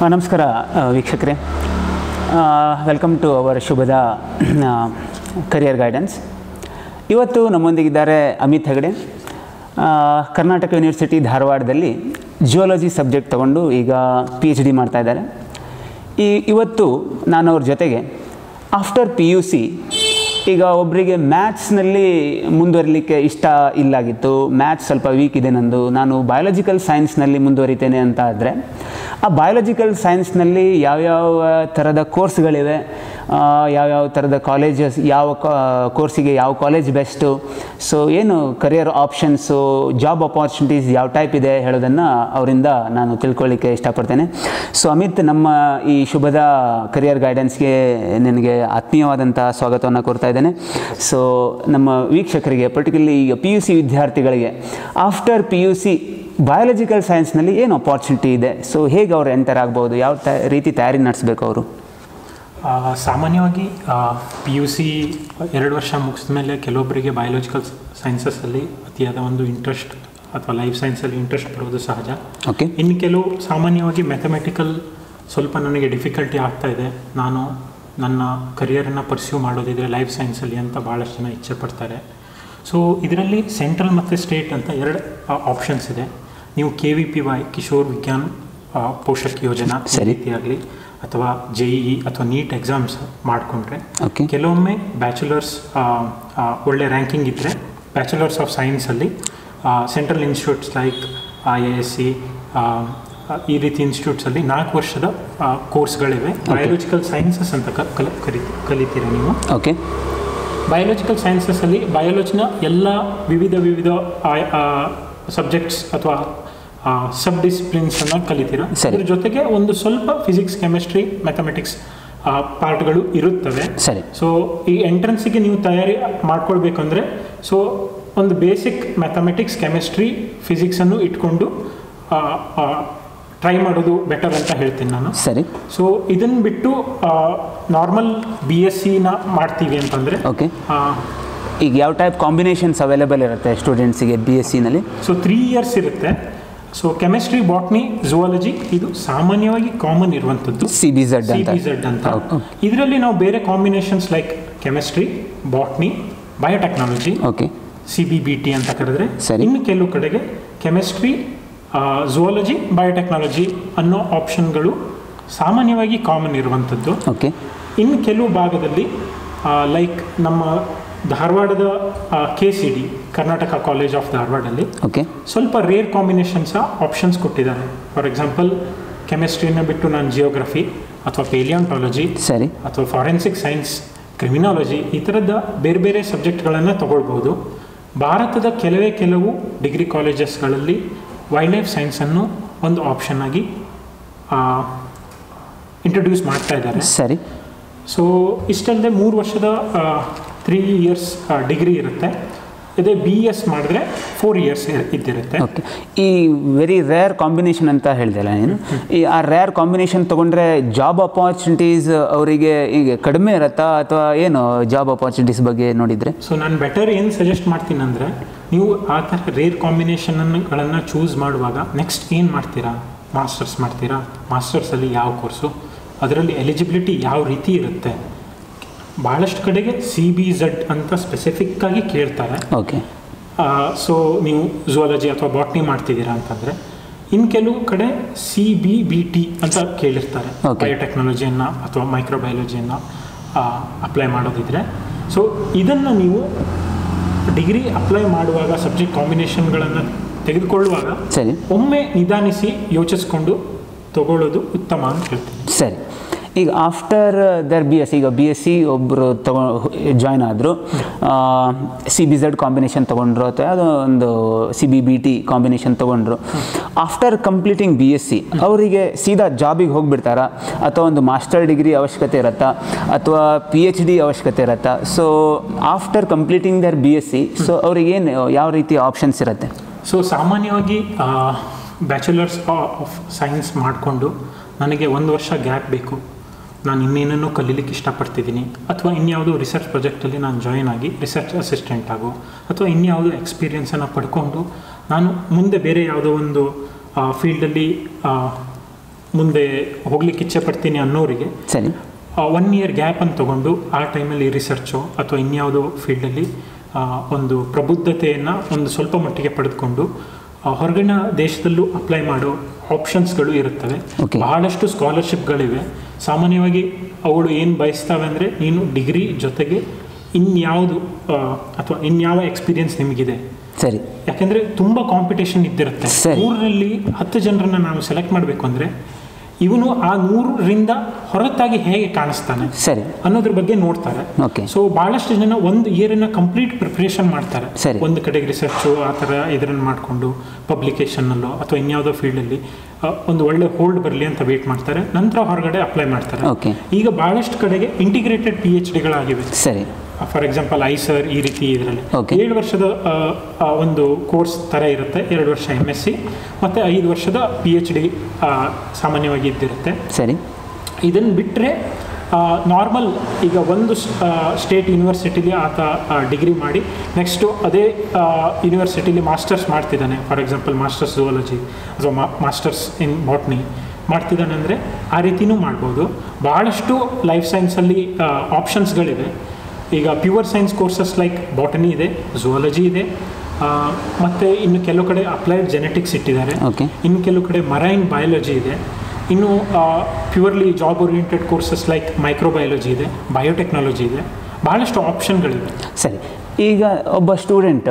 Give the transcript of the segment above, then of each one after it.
ಆ, ನಮಸ್ಕಾರ ಆ, ವೀಕ್ಷಕರೇ ವೆಲ್ಕಮ್ ಟು ಅವರ್ ಶುಭದ ಕರಿಯರ್ ಗೈಡೆನ್ಸ್ ಇವತ್ತು ನಮ್ಮೊಂದಿಗಿದ್ದಾರೆ ಅಮಿತ್ ಹೆಗಡೆ ಆ, ಕರ್ನಾಟಕ ಯೂನಿವರ್ಸಿಟಿ ಧಾರವಾಡದಲ್ಲಿ ಜಿಯೋಲಜಿ ಸಬ್ಜೆಕ್ಟ್ ತಗೊಂಡು ಈಗ ಪಿ ಎಚ್ ಡಿ ಮಾಡ್ತಾ ಇದ್ದಾರೆ ಈ ಇವತ್ತು ನಾನು ಅವ್ರ ಜೊತೆಗೆ ಆಫ್ಟರ್ ಪಿ ಯು ಸಿ ಈಗ ಒಬ್ಬರಿಗೆ ಮ್ಯಾಥ್ಸ್ನಲ್ಲಿ ಮುಂದುವರಿಲಿಕ್ಕೆ ಇಷ್ಟ ಇಲ್ಲಾಗಿತ್ತು ಮ್ಯಾಥ್ಸ್ ಸ್ವಲ್ಪ ವೀಕ್ ಇದೆ ನಂದು ನಾನು ಬಯಾಲಜಿಕಲ್ ಸೈನ್ಸ್ನಲ್ಲಿ ಮುಂದುವರಿತೇನೆ ಅಂತ ಆದರೆ ಆ ಬಯಾಲಜಿಕಲ್ ಸೈನ್ಸ್ನಲ್ಲಿ ಯಾವ್ಯಾವ ಥರದ ಕೋರ್ಸ್ಗಳಿವೆ ಆ, ಯಾವ್ಯಾವ ಥರದ ಕಾಲೇಜಸ್ ಯಾವ ಕೋರ್ಸಿಗೆ ಯಾವ ಕಾಲೇಜ್ ಬೆಸ್ಟು ಸೊ ಏನು ಕರಿಯರ್ ಆಪ್ಷನ್ಸು ಜಾಬ್ ಅಪಾರ್ಚುನಿಟೀಸ್ ಯಾವ ಟೈಪ್ ಇದೆ ಹೇಳೋದನ್ನು ಅವರಿಂದ ನಾನು ತಿಳ್ಕೊಳ್ಳಿಕ್ಕೆ ಇಷ್ಟಪಡ್ತೇನೆ ಸೊ ಅಮಿತ್ ನಮ್ಮ ಈ ಶುಭದ ಕರಿಯರ್ ಗೈಡೆನ್ಸ್ಗೆ ನಿನಗೆ ಆತ್ಮೀಯವಾದಂಥ ಸ್ವಾಗತವನ್ನು ಕೋರ್ತಾ ಇದ್ದೇನೆ ಸೊ ನಮ್ಮ ವೀಕ್ಷಕರಿಗೆ ಪರ್ಟಿಕ್ಯುಲರ್ಲಿ ಈಗ ಪಿ ಯು ಸಿ ವಿದ್ಯಾರ್ಥಿಗಳಿಗೆ after P U C biological ಸೈನ್ಸ್ನಲ್ಲಿ ಏನು ಅಪಾರ್ಚುನಿಟಿ ಇದೆ ಸೊ ಹೇಗೆ ಅವ್ರು ಎಂಟರ್ ಆಗ್ಬೋದು ಯಾವ ತ ರೀತಿ ತಯಾರಿ ನಡೆಸಬೇಕು ಅವರು ಆ, ಸಾಮಾನ್ಯವಾಗಿ ಪಿ ಯು ಸಿ ಎರಡು ವರ್ಷ ಮುಗಿಸಿದ ಮೇಲೆ ಕೆಲವೊಬ್ಬರಿಗೆ ಬಯಾಲಜಿಕಲ್ ಸೈನ್ಸಸ್ಸಲ್ಲಿ ಅತಿಯಾದ ಒಂದು ಇಂಟ್ರೆಸ್ಟ್ ಅಥವಾ ಲೈಫ್ ಸೈನ್ಸಲ್ಲಿ ಇಂಟ್ರೆಸ್ಟ್ ಬರೋದು ಸಹಜ ಓಕೆ ಇನ್ನು ಕೆಲವು ಸಾಮಾನ್ಯವಾಗಿ ಮ್ಯಾಥಮೆಟಿಕಲ್ ಸ್ವಲ್ಪ ನನಗೆ ಡಿಫಿಕಲ್ಟಿ ಆಗ್ತಾ ಇದೆ ನಾನು ನನ್ನ ಕರಿಯರನ್ನು ಪರ್ಸ್ಯೂ ಮಾಡೋದಿದ್ರೆ ಲೈಫ್ ಸೈನ್ಸಲ್ಲಿ ಅಂತ ಭಾಳಷ್ಟು ಜನ ಇಚ್ಛೆ ಪಡ್ತಾರೆ ಸೊ ಇದರಲ್ಲಿ ಸೆಂಟ್ರಲ್ ಮತ್ತು ಸ್ಟೇಟ್ ಅಂತ ಎರಡು ಆಪ್ಷನ್ಸ್ ಇದೆ ನೀವು K V P Y Kishore Vigyan ಆ, ಪೋಷಕ್ ಯೋಜನಾ ಈ ಸರಿ. ರೀತಿಯಾಗಲಿ ಅಥವಾ ಜೆ ಇ ಅಥವಾ ನೀಟ್ ಎಕ್ಸಾಮ್ಸ್ ಮಾಡಿಕೊಂಡ್ರೆ ಓಕೆ ಕೆಲವೊಮ್ಮೆ ಬ್ಯಾಚುಲರ್ಸ್ ಒಳ್ಳೆ ರ್ಯಾಂಕಿಂಗ್ ಇದ್ದರೆ ಬ್ಯಾಚುಲರ್ಸ್ ಆಫ್ ಸೈನ್ಸಲ್ಲಿ central institutes like I A S C ಈ ರೀತಿ ಇನ್ಸ್ಟಿಟ್ಯೂಟ್ಸಲ್ಲಿ ನಾಲ್ಕು ವರ್ಷದ ಕೋರ್ಸ್ಗಳಿವೆ ಬಯಾಲಜಿಕಲ್ ಸೈನ್ಸಸ್ ಅಂತ ಕ- ಕಲ ಕರಿ ಕಲಿತೀರ ನೀವು ಓಕೆ ಬಯಾಲಜಿಕಲ್ ಸೈನ್ಸಸ್ಸಲ್ಲಿ ಬಯಾಲಜಿನ ಎಲ್ಲ ವಿವಿಧ ವಿವಿಧ ಸಬ್ಜೆಕ್ಟ್ಸ್ ಅಥವಾ ಸಬ್ ಡಿಸಿಪ್ಲಿನ್ಸನ್ನು ಕಲಿತೀರ ಸರಿ. ಅದ್ರ ಜೊತೆಗೆ ಒಂದು ಸ್ವಲ್ಪ ಫಿಸಿಕ್ಸ್ ಕೆಮಿಸ್ಟ್ರಿ ಮ್ಯಾಥಮೆಟಿಕ್ಸ್ ಪಾರ್ಟ್ಗಳು ಇರುತ್ತವೆ ಸರಿ ಸೊ ಈ ಎಂಟ್ರೆನ್ಸಿಗೆ ನೀವು ತಯಾರಿ ಮಾಡ್ಕೊಳ್ಬೇಕಂದ್ರೆ ಸೊ ಒಂದು ಬೇಸಿಕ್ ಮ್ಯಾಥಮೆಟಿಕ್ಸ್ ಕೆಮಿಸ್ಟ್ರಿ ಫಿಸಿಕ್ಸನ್ನು ಇಟ್ಕೊಂಡು ಟ್ರೈ ಮಾಡೋದು ಬೆಟರ್ ಅಂತ ಹೇಳ್ತೀನಿ ನಾನು ಸರಿ ಸೊ ಇದನ್ನು ಬಿಟ್ಟು ನಾರ್ಮಲ್ ಬಿ ಎಸ್ ಸಿನ ಮಾಡ್ತೀವಿ ಅಂತಂದರೆ ಓಕೆ ಈಗ ಯಾವ ಟೈಪ್ ಕಾಂಬಿನೇಷನ್ಸ್ ಅವೈಲೇಬಲ್ ಇರುತ್ತೆ ಸ್ಟೂಡೆಂಟ್ಸಿಗೆ ಬಿ ಎಸ್ ಸಿನಲ್ಲಿ ಸೊ ತ್ರೀ ಇಯರ್ಸ್ ಇರುತ್ತೆ ಸೊ ಕೆಮಿಸ್ಟ್ರಿ ಬಾಟ್ನಿ ಝುವಾಲಜಿ ಇದು ಸಾಮಾನ್ಯವಾಗಿ ಕಾಮನ್ ಇರುವಂಥದ್ದು ಸಿ ಬಿ ಝಡ್ ಸಿ ಅಂತ ಬಿ ಝಡ್ ಅಂತ Okay. ಇದರಲ್ಲಿ ನಾವು ಬೇರೆ combinations like chemistry botany biotechnology okay C B B T ಅಂತ ಕರೆದ್ರೆ ಸರಿ. ಇನ್ನು ಕೆಲವು ಕಡೆಗೆ ಕೆಮಿಸ್ಟ್ರಿ ಝುವಾಲಜಿ ಬಯೋಟೆಕ್ನಾಲಜಿ ಅನ್ನೋ ಆಪ್ಷನ್ಗಳು ಸಾಮಾನ್ಯವಾಗಿ ಕಾಮನ್ ಇರುವಂಥದ್ದು ಓಕೆ ಇನ್ನು ಕೆಲವು ಭಾಗದಲ್ಲಿ ಲೈಕ್ ನಮ್ಮ ಧಾರವಾಡದ K C D Karnataka college of ಧಾರವಾಡಲ್ಲಿ ಓಕೆ ಸ್ವಲ್ಪ ರೇರ್ ಕಾಂಬಿನೇಷನ್ಸ ಆಪ್ಷನ್ಸ್ ಕೊಟ್ಟಿದ್ದಾರೆ ಫಾರ್ ಎಕ್ಸಾಂಪಲ್ ಕೆಮಿಸ್ಟ್ರಿನ ಬಿಟ್ಟು ನಾನು ಜಿಯೋಗ್ರಫಿ ಅಥವಾ ಪೇಲಿಯಾಂಟಾಲಜಿ ಸರಿ ಅಥವಾ ಫಾರೆನ್ಸಿಕ್ ಸೈನ್ಸ್ ಕ್ರಿಮಿನಾಲಜಿ ಈ ಥರದ ಬೇರೆ ಬೇರೆ ಸಬ್ಜೆಕ್ಟ್ಗಳನ್ನು ತಗೊಳ್ಬೋದು ಭಾರತದ ಕೆಲವೇ ಕೆಲವು ಡಿಗ್ರಿ ಕಾಲೇಜಸ್ಗಳಲ್ಲಿ ವೈಲ್ಡ್ ಲೈಫ್ ಸೈನ್ಸನ್ನು ಒಂದು ಆಪ್ಷನ್ ಆಗಿ ಇಂಟ್ರೊಡ್ಯೂಸ್ ಮಾಡ್ತಾ ಇದ್ದಾರೆ ಸರಿ ಸೊ ಇಷ್ಟಲ್ಲದೆ ಮೂರು ವರ್ಷದ ತ್ರೀ ಇಯರ್ಸ್ ಡಿಗ್ರಿ ಇರುತ್ತೆ ಇದೇ ಬಿ ಎಸ್ ಮಾಡಿದ್ರೆ ಫೋರ್ ಇಯರ್ಸ್ ಇದ್ದಿರುತ್ತೆ ಓಕೆ ಈ ವೆರಿ ರೇರ್ ಕಾಂಬಿನೇಷನ್ ಅಂತ ಹೇಳ್ದಲ್ಲ ನೀನು ಈ ಆ ರೇರ್ ಕಾಂಬಿನೇಷನ್ ತೊಗೊಂಡ್ರೆ ಜಾಬ್ ಅಪಾರ್ಚುನಿಟೀಸ್ ಅವರಿಗೆ ಈಗ ಕಡಿಮೆ ಇರುತ್ತಾ ಅಥವಾ ಏನು ಜಾಬ್ ಅಪಾರ್ಚುನಿಟೀಸ್ ಬಗ್ಗೆ ನೋಡಿದರೆ ಸೊ ನಾನು ಬೆಟರ್ ಏನು ಸಜೆಸ್ಟ್ ಮಾಡ್ತೀನಿ ಅಂದರೆ ನೀವು ಆ ಥರ ರೇರ್ ಕಾಂಬಿನೇಷನ್ಗಳನ್ನು ಚೂಸ್ ಮಾಡುವಾಗ ನೆಕ್ಸ್ಟ್ ಏನು ಮಾಡ್ತೀರಾ ಮಾಸ್ಟರ್ಸ್ ಮಾಡ್ತೀರಾ ಮಾಸ್ಟರ್ಸಲ್ಲಿ ಯಾವ ಕೋರ್ಸು ಅದರಲ್ಲಿ ಎಲಿಜಿಬಿಲಿಟಿ ಯಾವ ರೀತಿ ಇರುತ್ತೆ ಭಾಳಷ್ಟು ಕಡೆಗೆ ಸಿ ಬಿ ಝಡ್ ಅಂತ ಸ್ಪೆಸಿಫಿಕ್ಕಾಗಿ ಕೇಳ್ತಾರೆ ಓಕೆ ಸೊ ನೀವು ಝುವಾಲಜಿ ಅಥವಾ ಬಾಟ್ನಿ ಮಾಡ್ತಿದ್ದೀರಾ ಅಂತಂದರೆ ಇನ್ನು ಕೆಲವು ಕಡೆ ಸಿ ಬಿ ಬಿ ಟಿ ಅಂತ ಕೇಳಿರ್ತಾರೆ Okay. ಬಯೋಟೆಕ್ನಾಲಜಿಯನ್ನು ಅಥವಾ ಮೈಕ್ರೋಬಯಾಲಜಿಯನ್ನು ಅಪ್ಲೈ ಮಾಡೋದಿದ್ರೆ ಸೊ ಇದನ್ನು ನೀವು ಡಿಗ್ರಿ ಅಪ್ಲೈ ಮಾಡುವಾಗ ಸಬ್ಜೆಕ್ಟ್ ಕಾಂಬಿನೇಷನ್ಗಳನ್ನು ತೆಗೆದುಕೊಳ್ಳುವಾಗ ಸರಿ ಒಮ್ಮೆ ನಿಧಾನಿಸಿ ಯೋಚಿಸ್ಕೊಂಡು ತಗೊಳ್ಳೋದು ಉತ್ತಮ ಅಂತ ಹೇಳ್ತೀನಿ ಸರಿ ಈಗ ಆಫ್ಟರ್ ದರ್ ಬಿ ಎಸ್ ಈಗ ಬಿ ಎಸ್ ಸಿ ಒಬ್ಬರು ತಗೊ ಜಾಯ್ನ್ ಆದರು ಸಿ ಬಿ ಝಡ್ ಕಾಂಬಿನೇಷನ್ ತೊಗೊಂಡ್ರು ಅಥವಾ ಯಾವುದೋ ಒಂದು C B B T combination ತೊಗೊಂಡ್ರು after completing B S C ಅವರಿಗೆ ಸೀದಾ ಜಾಬಿಗೆ ಹೋಗ್ಬಿಡ್ತಾರಾ ಅಥವಾ ಒಂದು ಮಾಸ್ಟರ್ ಡಿಗ್ರಿ ಅವಶ್ಯಕತೆ ಇರುತ್ತಾ ಅಥವಾ ಪಿ ಎಚ್ ಡಿ ಅವಶ್ಯಕತೆ ಇರುತ್ತಾ so after completing the B S C so ಅವ್ರಿಗೇನು ಯಾವ ರೀತಿ ಆಪ್ಷನ್ಸ್ ಇರುತ್ತೆ ಸೊ ಸಾಮಾನ್ಯವಾಗಿ ಬ್ಯಾಚುಲರ್ಸ್ ಆಫ್ ಸೈನ್ಸ್ ಮಾಡಿಕೊಂಡು ನನಗೆ ಒಂದು ವರ್ಷ ಗ್ಯಾಪ್ ಬೇಕು ನಾನು ಇನ್ನೇನನ್ನು ಕಲೀಲಿಕ್ಕೆ ಇಷ್ಟಪಡ್ತಿದ್ದೀನಿ ಅಥವಾ ಇನ್ಯಾವುದೋ ರಿಸರ್ಚ್ ಪ್ರಾಜೆಕ್ಟಲ್ಲಿ ನಾನು ಜಾಯಿನ್ ಆಗಿ ರಿಸರ್ಚ್ ಅಸಿಸ್ಟೆಂಟ್ ಆಗೋ ಅಥವಾ ಇನ್ಯಾವುದೋ ಎಕ್ಸ್ಪೀರಿಯನ್ಸನ್ನು ಪಡ್ಕೊಂಡು ನಾನು ಮುಂದೆ ಬೇರೆ ಯಾವುದೋ ಒಂದು ಫೀಲ್ಡಲ್ಲಿ ಮುಂದೆ ಹೋಗ್ಲಿಕ್ಕೆ ಇಚ್ಛೆ ಪಡ್ತೀನಿ ಅನ್ನೋರಿಗೆ ಸರಿ ಒನ್ ಇಯರ್ ಗ್ಯಾಪ್ ಅಂತ ತಗೊಂಡು ಆ ಟೈಮಲ್ಲಿ ರಿಸರ್ಚು ಅಥವಾ ಇನ್ಯಾವುದೋ ಫೀಲ್ಡಲ್ಲಿ ಒಂದು ಪ್ರಬುದ್ಧತೆಯನ್ನು ಒಂದು ಸ್ವಲ್ಪ ಮಟ್ಟಿಗೆ ಪಡೆದುಕೊಂಡು ಆ, ಹೊರಗಿನ ದೇಶದಲ್ಲೂ ಅಪ್ಲೈ ಮಾಡೋ ಆಪ್ಷನ್ಸ್ಗಳು ಇರುತ್ತವೆ Okay. ಬಹಳಷ್ಟು ಸ್ಕಾಲರ್ಶಿಪ್ಗಳಿವೆ ಸಾಮಾನ್ಯವಾಗಿ ಅವುಗಳು ಏನು ಬಯಸ್ತವೆ ಅಂದರೆ ನೀನು ಡಿಗ್ರಿ ಜೊತೆಗೆ ಇನ್ಯಾವುದು ಆ, ಅಥವಾ ಇನ್ಯಾವ ಎಕ್ಸ್ಪೀರಿಯನ್ಸ್ ನಿಮಗಿದೆ ಸರಿ ಯಾಕೆಂದರೆ ತುಂಬ ಕಾಂಪಿಟೇಷನ್ ಇದ್ದಿರುತ್ತೆ ಸರಿ. ನೂರರಲ್ಲಿ ಹತ್ತು ಜನರನ್ನ ನಾವು ಸೆಲೆಕ್ಟ್ ಮಾಡಬೇಕು ಅಂದರೆ ಇವನು ಆ ನೂರರಿಂದ ಹೊರತಾಗಿ ಹೇಗೆ ಕಾಣಿಸ್ತಾನೆ ಸರಿ ಅನ್ನೋದ್ರ ಬಗ್ಗೆ ನೋಡ್ತಾರೆ ಓಕೆ ಸೊ ಬಹಳಷ್ಟು ಜನ ಒಂದು ಇಯರಿನ ಕಂಪ್ಲೀಟ್ ಪ್ರಿಪ್ರೇಷನ್ ಮಾಡ್ತಾರೆ ಸರಿ. ಒಂದು ಕಡೆಗೆ ರಿಸರ್ಚು ಆ ಥರ ಇದನ್ನು ಮಾಡಿಕೊಂಡು ಪಬ್ಲಿಕೇಶನ್ನಲ್ಲೋ ಅಥವಾ ಇನ್ಯಾವುದೋ ಫೀಲ್ಡಲ್ಲಿ ಒಂದು ಒಳ್ಳೆ ಹೋಲ್ಡ್ ಬರಲಿ ಅಂತ ವೇಟ್ ಮಾಡ್ತಾರೆ ನಂತರ ಹೊರಗಡೆ ಅಪ್ಲೈ ಮಾಡ್ತಾರೆ ಓಕೆ ಈಗ ಬಹಳಷ್ಟು ಕಡೆಗೆ ಇಂಟಿಗ್ರೇಟೆಡ್ ಪಿ ಎಚ್ ಡಿಗಳಾಗಿವೆ ಸರಿ ಫಾರ್ ಎಕ್ಸಾಂಪಲ್ ಐಸರ್ ಈ ರೀತಿ ಇದರಲ್ಲಿ Okay. ಏಳು ವರ್ಷದ ಆ, ಆ, ಒಂದು ಕೋರ್ಸ್ ಥರ ಇರುತ್ತೆ ಎರಡು ವರ್ಷ ಎಮ್ ಎಸ್ ಸಿ ಮತ್ತು ಐದು ವರ್ಷದ ಪಿ ಎಚ್ ಡಿ ಸಾಮಾನ್ಯವಾಗಿ ಇದ್ದಿರುತ್ತೆ ಸರಿ ಇದನ್ನು ಬಿಟ್ಟರೆ ನಾರ್ಮಲ್ ಈಗ ಒಂದು ಸ್ಟೇಟ್ ಯೂನಿವರ್ಸಿಟಿಲಿ ಆತ ಡಿಗ್ರಿ ಮಾಡಿ ನೆಕ್ಸ್ಟು ಅದೇ ಯೂನಿವರ್ಸಿಟಿಲಿ ಮಾಸ್ಟರ್ಸ್ ಮಾಡ್ತಿದ್ದಾನೆ ಫಾರ್ ಎಕ್ಸಾಂಪಲ್ ಮಾಸ್ಟರ್ಸ್ ಝುವಾಲಜಿ ಅಥವಾ ಮಾಸ್ಟರ್ಸ್ ಇನ್ ಬಾಟ್ನಿ ಮಾಡ್ತಿದ್ದಾನೆ ಅಂದರೆ ಆ ರೀತಿನೂ ಮಾಡ್ಬೋದು ಭಾಳಷ್ಟು ಲೈಫ್ ಸೈನ್ಸಲ್ಲಿ ಆಪ್ಷನ್ಸ್ಗಳಿವೆ ಈಗ pure science courses like botany ಇದೆ ಝುವಾಲಜಿ ಇದೆ ಮತ್ತು ಇನ್ನು ಕೆಲವು ಕಡೆ ಅಪ್ಲೈಡ್ ಜೆನೆಟಿಕ್ಸ್ ಇಟ್ಟಿದ್ದಾರೆ Okay. ಇನ್ನು ಕೆಲವು ಕಡೆ ಮರೈನ್ ಬಯಾಲಜಿ ಇದೆ ಇನ್ನು purely job oriented courses like microbiology ಇದೆ ಬಯೋಟೆಕ್ನಾಲಜಿ ಇದೆ ಭಾಳಷ್ಟು ಆಪ್ಷನ್ಗಳಿವೆ ಸರಿ ಈಗ ಒಬ್ಬ ಸ್ಟೂಡೆಂಟ್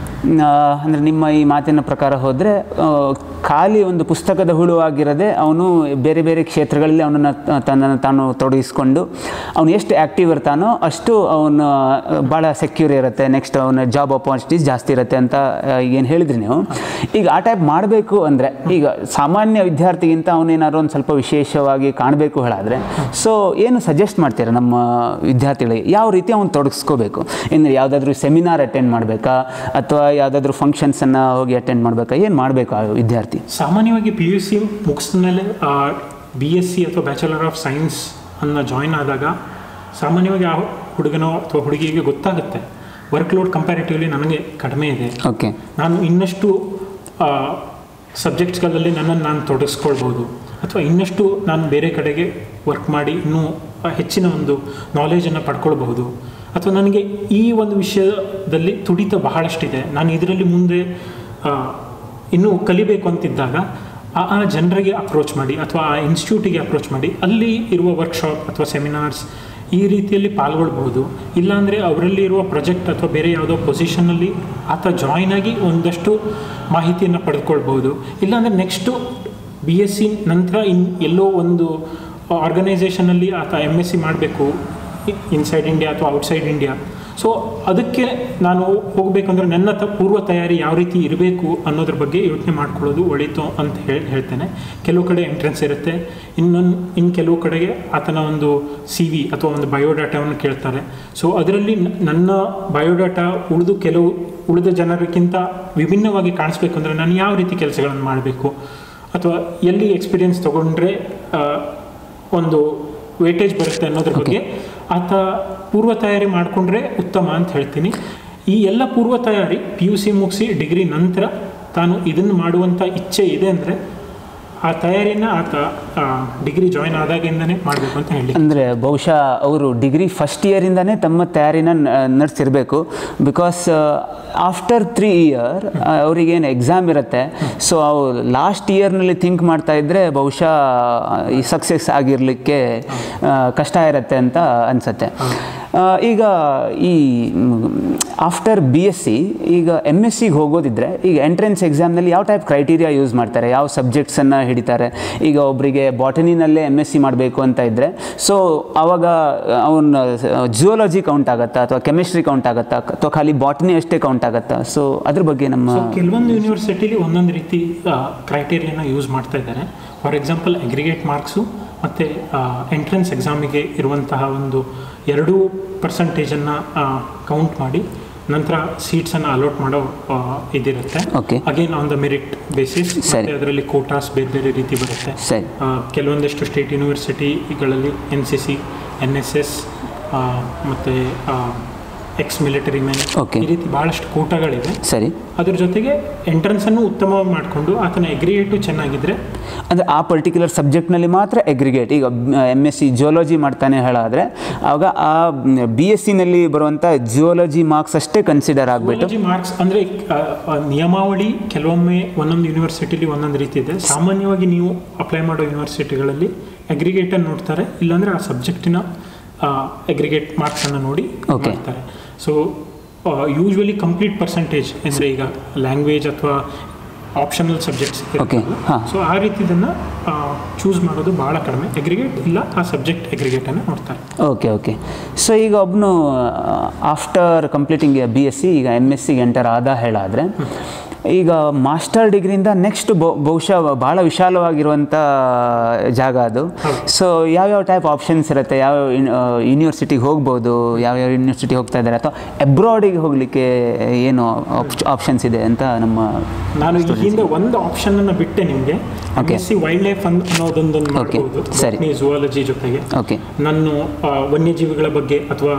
ಅಂದರೆ ನಿಮ್ಮ ಈ ಮಾತಿನ ಪ್ರಕಾರ ಹೋದರೆ ಖಾಲಿ ಒಂದು ಪುಸ್ತಕದ ಹುಳು ಆಗಿರದೆ ಅವನು ಬೇರೆ ಬೇರೆ ಕ್ಷೇತ್ರಗಳಲ್ಲಿ ಅವನನ್ನು ತನ್ನನ್ನು ತಾನು ತೊಡಗಿಸ್ಕೊಂಡು ಅವನು ಎಷ್ಟು ಆ್ಯಕ್ಟಿವ್ ಇರ್ತಾನೋ ಅಷ್ಟು ಅವನು ಭಾಳ ಸೆಕ್ಯೂರ್ ಇರುತ್ತೆ ನೆಕ್ಸ್ಟ್ ಅವನ ಜಾಬ್ ಅಪಾರ್ಚುನಿಟೀಸ್ ಜಾಸ್ತಿ ಇರುತ್ತೆ ಅಂತ ಏನು ಹೇಳಿದ್ರಿ ನೀವು ಈಗ ಆ ಟೈಪ್ ಮಾಡಬೇಕು ಅಂದರೆ ಈಗ ಸಾಮಾನ್ಯ ವಿದ್ಯಾರ್ಥಿಗಿಂತ ಅವನೇನಾದ್ರು ಒಂದು ಸ್ವಲ್ಪ ವಿಶೇಷವಾಗಿ ಕಾಣಬೇಕು ಹೇಳಾದರೆ ಸೊ ಏನು ಸಜೆಸ್ಟ್ ಮಾಡ್ತೀರಾ ನಮ್ಮ ವಿದ್ಯಾರ್ಥಿಗಳಿಗೆ ಯಾವ ರೀತಿ ಅವ್ನು ತೊಡಗಿಸ್ಕೋಬೇಕು ಇನ್ನು ಯಾವುದಾದ್ರೂ ಸೆಮಿನಾರ್ ಅಟೆಂಡ್ ಮಾಡಬೇಕಾ ಅಥವಾ ಯಾವುದಾದ್ರೂ ಫಂಕ್ಷನ್ಸನ್ನು ಹೋಗಿ ಅಟೆಂಡ್ ಮಾಡಬೇಕಾ ಏನು ಮಾಡಬೇಕು ಆ ವಿದ್ಯಾರ್ಥಿ ಸಾಮಾನ್ಯವಾಗಿ ಪಿ ಯು ಸಿ ಮುಗಿಸಿದ ಮೇಲೆ ಬಿ ಎಸ್ ಸಿ ಅಥವಾ ಬ್ಯಾಚುಲರ್ ಆಫ್ ಸೈನ್ಸ್ ಅನ್ನ ಜಾಯ್ನ್ ಆದಾಗ ಸಾಮಾನ್ಯವಾಗಿ ಆ ಹುಡುಗನೋ ಅಥವಾ ಹುಡುಗಿಗೆ ಗೊತ್ತಾಗುತ್ತೆ ವರ್ಕ್ ಲೋಡ್ ಕಂಪ್ಯಾರಿಟಿವ್ಲಿ ನನಗೆ ಕಡಿಮೆ ಇದೆ ಓಕೆ ನಾನು ಇನ್ನಷ್ಟು ಸಬ್ಜೆಕ್ಟ್ಸ್ಗಳಲ್ಲಿ ನನ್ನನ್ನು ನಾನು ತೊಡಗಿಸ್ಕೊಳ್ಬೋದು ಅಥವಾ ಇನ್ನಷ್ಟು ನಾನು ಬೇರೆ ಕಡೆಗೆ ವರ್ಕ್ ಮಾಡಿ ಇನ್ನೂ ಹೆಚ್ಚಿನ ಒಂದು ನಾಲೆಜನ್ನು ಪಡ್ಕೊಳ್ಬಹುದು ಅಥವಾ ನನಗೆ ಈ ಒಂದು ವಿಷಯದಲ್ಲಿ ತುಡಿತ ಬಹಳಷ್ಟಿದೆ ನಾನು ಇದರಲ್ಲಿ ಮುಂದೆ ಆ, ಇನ್ನೂ ಕಲಿಬೇಕು ಅಂತಿದ್ದಾಗ ಆ ಆ ಜನರಿಗೆ ಅಪ್ರೋಚ್ ಮಾಡಿ ಅಥವಾ ಆ ಇನ್ಸ್ಟಿಟ್ಯೂಟಿಗೆ ಅಪ್ರೋಚ್ ಮಾಡಿ ಅಲ್ಲಿ ಇರುವ ವರ್ಕ್ಶಾಪ್ ಅಥವಾ ಸೆಮಿನಾರ್ಸ್ ಈ ರೀತಿಯಲ್ಲಿ ಪಾಲ್ಗೊಳ್ಬಹುದು ಇಲ್ಲಾಂದರೆ ಅವರಲ್ಲಿ ಇರುವ ಪ್ರಾಜೆಕ್ಟ್ ಅಥವಾ ಬೇರೆ ಯಾವುದೋ ಪೊಸಿಷನಲ್ಲಿ ಆತ ಜಾಯ್ನ್ ಆಗಿ ಒಂದಷ್ಟು ಮಾಹಿತಿಯನ್ನು ಪಡೆದುಕೊಳ್ಬೋದು ಇಲ್ಲಾಂದರೆ ನೆಕ್ಸ್ಟು ಬಿ ಎಸ್ ಸಿ ನಂತರ ಇನ್ ಎಲ್ಲೋ ಒಂದು ಆರ್ಗನೈಸೇಷನಲ್ಲಿ ಆತ ಎಮ್ ಎಸ್ ಸಿ ಮಾಡಬೇಕು ಇನ್ಸೈಡ್ ಇಂಡಿಯಾ ಅಥವಾ ಔಟ್ಸೈಡ್ ಇಂಡಿಯಾ ಸೊ ಅದಕ್ಕೆ ನಾನು ಹೋಗಬೇಕಂದ್ರೆ ನನ್ನ ತ ಪೂರ್ವ ತಯಾರಿ ಯಾವ ರೀತಿ ಇರಬೇಕು ಅನ್ನೋದ್ರ ಬಗ್ಗೆ ಯೋಚನೆ ಮಾಡ್ಕೊಳ್ಳೋದು ಒಳಿತು ಅಂತ ಹೇಳಿ ಹೇಳ್ತೇನೆ ಕೆಲವು ಕಡೆ ಎಂಟ್ರೆನ್ಸ್ ಇರುತ್ತೆ ಇನ್ನೊಂದು ಇನ್ನು ಕೆಲವು ಕಡೆಗೆ ಆತನ ಒಂದು ಸಿ ವಿ ಅಥವಾ ಒಂದು ಬಯೋಡಾಟಾವನ್ನು ಕೇಳ್ತಾರೆ ಸೊ ಅದರಲ್ಲಿ ನ- ನನ್ನ ಬಯೋಡಾಟಾ ಉಳಿದು ಕೆಲವು ಉಳಿದ ಜನರಿಗಿಂತ ವಿಭಿನ್ನವಾಗಿ ಕಾಣಿಸ್ಬೇಕು ಅಂದರೆ ನಾನು ಯಾವ ರೀತಿ ಕೆಲಸಗಳನ್ನು ಮಾಡಬೇಕು ಅಥವಾ ಎಲ್ಲಿ ಎಕ್ಸ್ಪೀರಿಯನ್ಸ್ ತೊಗೊಂಡ್ರೆ ಆ, ಒಂದು ವೇಟೇಜ್ ಬರುತ್ತೆ ಅನ್ನೋದ್ರ ಬಗ್ಗೆ ಆತ ಪೂರ್ವ ತಯಾರಿ ಮಾಡಿಕೊಂಡ್ರೆ ಉತ್ತಮ ಅಂತ ಹೇಳ್ತೀನಿ ಈ ಎಲ್ಲ ಪೂರ್ವ ತಯಾರಿ ಪಿ ಯು ಸಿ ಮುಗಿಸಿ ಡಿಗ್ರಿ ನಂತರ ತಾನು ಇದನ್ನು ಮಾಡುವಂಥ ಇಚ್ಛೆ ಇದೆ ಅಂದರೆ ಆ ತಯಾರಿನ ಆತ ಡಿಗ್ರಿ ಜಾಯ್ನ್ ಆದಾಗಿಂದನೇ ಮಾಡಬೇಕು ಅಂತ ಹೇಳಿ ಅಂದರೆ ಬಹುಶಃ ಅವರು ಡಿಗ್ರಿ ಫಸ್ಟ್ ಇಯರಿಂದನೇ ತಮ್ಮ ತಯಾರಿನ ನಡೆಸಿರಬೇಕು ಬಿಕಾಸ್ ಆಫ್ಟರ್ ತ್ರೀ ಇಯರ್ ಅವರಿಗೇನು ಎಕ್ಸಾಮ್ ಇರುತ್ತೆ ಸೊ ಅವ್ರು ಲಾಸ್ಟ್ ಇಯರ್ನಲ್ಲಿ ಥಿಂಕ್ ಮಾಡ್ತಾ ಇದ್ದರೆ ಬಹುಶಃ ಈ ಸಕ್ಸಸ್ ಆಗಿರಲಿಕ್ಕೆ ಕಷ್ಟ ಇರುತ್ತೆ ಅಂತ ಅನಿಸುತ್ತೆ ಈಗ ಈ ಆಫ್ಟರ್ ಬಿ ಎಸ್ ಸಿ ಈಗ ಎಮ್ ಎಸ್ ಸಿಗೆ ಹೋಗೋದಿದ್ರೆ ಈಗ ಎಂಟ್ರೆನ್ಸ್ ಎಕ್ಸಾಮ್ನಲ್ಲಿ ಯಾವ ಟೈಪ್ ಕ್ರೈಟೀರಿಯಾ ಯೂಸ್ ಮಾಡ್ತಾರೆ ಯಾವ ಸಬ್ಜೆಕ್ಟ್ಸನ್ನು ಹಿಡಿತಾರೆ ಈಗ ಒಬ್ಬರಿಗೆ ಬಾಟನಿನಲ್ಲೇ ಎಮ್ ಎಸ್ ಸಿ ಮಾಡಬೇಕು ಅಂತ ಇದ್ದರೆ ಸೊ ಆವಾಗ ಅವನ ಜಿಯೋಲಜಿ ಕೌಂಟ್ ಆಗುತ್ತಾ ಅಥವಾ ಕೆಮಿಸ್ಟ್ರಿ ಕೌಂಟ್ ಆಗುತ್ತಾ ಅಥವಾ ಖಾಲಿ ಬಾಟನಿ ಅಷ್ಟೇ ಕೌಂಟ್ ಆಗುತ್ತಾ ಸೊ ಅದ್ರ ಬಗ್ಗೆ ನಮ್ಮ ಸೊ ಕೆಲವೊಂದು ಯೂನಿವರ್ಸಿಟಿಲಿ ಒಂದೊಂದು ರೀತಿ ಕ್ರೈಟೇರಿಯಾನ ಯೂಸ್ ಮಾಡ್ತಾ ಇದ್ದಾರೆ ಫಾರ್ ಎಕ್ಸಾಂಪಲ್ ಅಗ್ರಿಗೇಟ್ ಮಾರ್ಕ್ಸು ಮತ್ತು ಎಂಟ್ರೆನ್ಸ್ ಎಕ್ಸಾಮಿಗೆ ಇರುವಂತಹ ಒಂದು ಎರಡೂ ಪರ್ಸಂಟೇಜನ್ನು ಕೌಂಟ್ ಮಾಡಿ ನಂತರ ಸೀಟ್ಸನ್ನು ಅಲೋಟ್ ಮಾಡೋ ಆ, ಇದಿರುತ್ತೆ Okay. Again on the merit basis ಸರಿ. ಮತ್ತು ಅದರಲ್ಲಿ ಕೋಟಾಸ್ ಬೇರೆ ಬೇರೆ ರೀತಿ ಬರುತ್ತೆ ಸರಿ ಆ, ಕೆಲವೊಂದಷ್ಟು ಸ್ಟೇಟ್ ಯೂನಿವರ್ಸಿಟಿಗಳಲ್ಲಿ N C C N S S ಮತ್ತು ಎಕ್ಸ್ ಮಿಲಿಟರಿ ಮೆನ್ Okay. ಈ ರೀತಿ ಭಾಳಷ್ಟು ಕೂಟಗಳಿವೆ ಸರಿ ಅದ್ರ ಜೊತೆಗೆ ಎಂಟ್ರೆನ್ಸನ್ನು ಉತ್ತಮವಾಗಿ ಮಾಡಿಕೊಂಡು ಆತನ ಎಗ್ರಿಗೇಟು ಚೆನ್ನಾಗಿದ್ರೆ ಅಂದರೆ ಆ ಪರ್ಟಿಕ್ಯುಲರ್ ಸಬ್ಜೆಕ್ಟ್ನಲ್ಲಿ ಮಾತ್ರ ಎಗ್ರಿಗೇಟ್ ಈಗ ಎಮ್ ಎಸ್ ಸಿ ಜಿಯೋಲಜಿ ಮಾಡ್ತಾನೆ ಹೇಳಾದರೆ ಆವಾಗ ಆ ಬಿ ಎಸ್ ಸಿನಲ್ಲಿ ಬರುವಂಥ ಜಿಯೋಲಜಿ ಮಾರ್ಕ್ಸ್ ಅಷ್ಟೇ ಕನ್ಸಿಡರ್ ಆಗಿಬಿಟ್ಟು ಜಿಯಾಲಜಿ ಮಾರ್ಕ್ಸ್ ಅಂದರೆ ನಿಯಮಾವಳಿ ಕೆಲವೊಮ್ಮೆ ಒಂದೊಂದು ಯೂನಿವರ್ಸಿಟಿಲಿ ಒಂದೊಂದು ರೀತಿ ಇದೆ ಸಾಮಾನ್ಯವಾಗಿ ನೀವು ಅಪ್ಲೈ ಮಾಡೋ ಯೂನಿವರ್ಸಿಟಿಗಳಲ್ಲಿ ಅಗ್ರಿಗೇಟನ್ನು ನೋಡ್ತಾರೆ ಇಲ್ಲಾಂದರೆ ಆ ಸಬ್ಜೆಕ್ಟಿನ ಅಗ್ರಿಗೇಟ್ ಮಾರ್ಕ್ಸನ್ನು ನೋಡಿ Okay. ಮಾಡ್ತಾರೆ ಸೊ ಯೂಶ್ವಲಿ ಕಂಪ್ಲೀಟ್ ಪರ್ಸೆಂಟೇಜ್ ಅಂದರೆ ಈಗ ಲ್ಯಾಂಗ್ವೇಜ್ ಅಥವಾ ಆಪ್ಷನಲ್ ಸಬ್ಜೆಕ್ಟ್ಸ್ Okay. ಹಾ. ಸೊ ಆ ರೀತಿದನ್ನು ಚೂಸ್ ಮಾಡೋದು ಭಾಳ ಕಡಿಮೆ ಅಗ್ರಿಗೇಟ್ ಇಲ್ಲ ಆ ಸಬ್ಜೆಕ್ಟ್ ಅಗ್ರಿಗೇಟನ್ನು ನೋಡ್ತಾರೆ ಓಕೆ ಓಕೆ ಸೊ ಈಗ ಒಬ್ಬನು after completing B S C ಈಗ ಎಮ್ ಎಸ್ ಸಿಗೆ ಎಂಟರ್ ಆದ ಹೇಳಾದರೆ ಈಗ ಮಾಸ್ಟರ್ ಡಿಗ್ರಿಯಿಂದ ನೆಕ್ಸ್ಟ್ ಬಹುಶಃ ಭಾಳ ವಿಶಾಲವಾಗಿರುವಂಥ ಜಾಗ ಅದು ಸೊ ಯಾವ್ಯಾವ ಟೈಪ್ ಆಪ್ಷನ್ಸ್ ಇರುತ್ತೆ ಯಾವ ಯೂನಿವರ್ಸಿಟಿಗೆ ಹೋಗ್ಬೋದು ಯಾವ್ಯಾವ ಯೂನಿವರ್ಸಿಟಿ ಹೋಗ್ತಾ ಇದ್ದಾರೆ ಅಥವಾ ಅಬ್ರಾಡಿಗೆ ಹೋಗಲಿಕ್ಕೆ ಏನು ಆಪ್ಷನ್ಸ್ ಇದೆ ಅಂತ ನಮ್ಮ ನಾನು ಈ ಹಿಂದೆ ಒಂದು ಆಪ್ಷನ್ ಅನ್ನು ಬಿಟ್ಟೆ ನಿಮಗೆ Okay. S C wildlife ಅನ್ನೋದೊಂದನ್ನು Okay. ಮಾಡ್ಬೋದು ಸರಿ. ಝುವಾಲಜಿ ಜೊತೆಗೆ ಓಕೆ ನಾನು ಆ, ವನ್ಯಜೀವಿಗಳ ಬಗ್ಗೆ ಅಥವಾ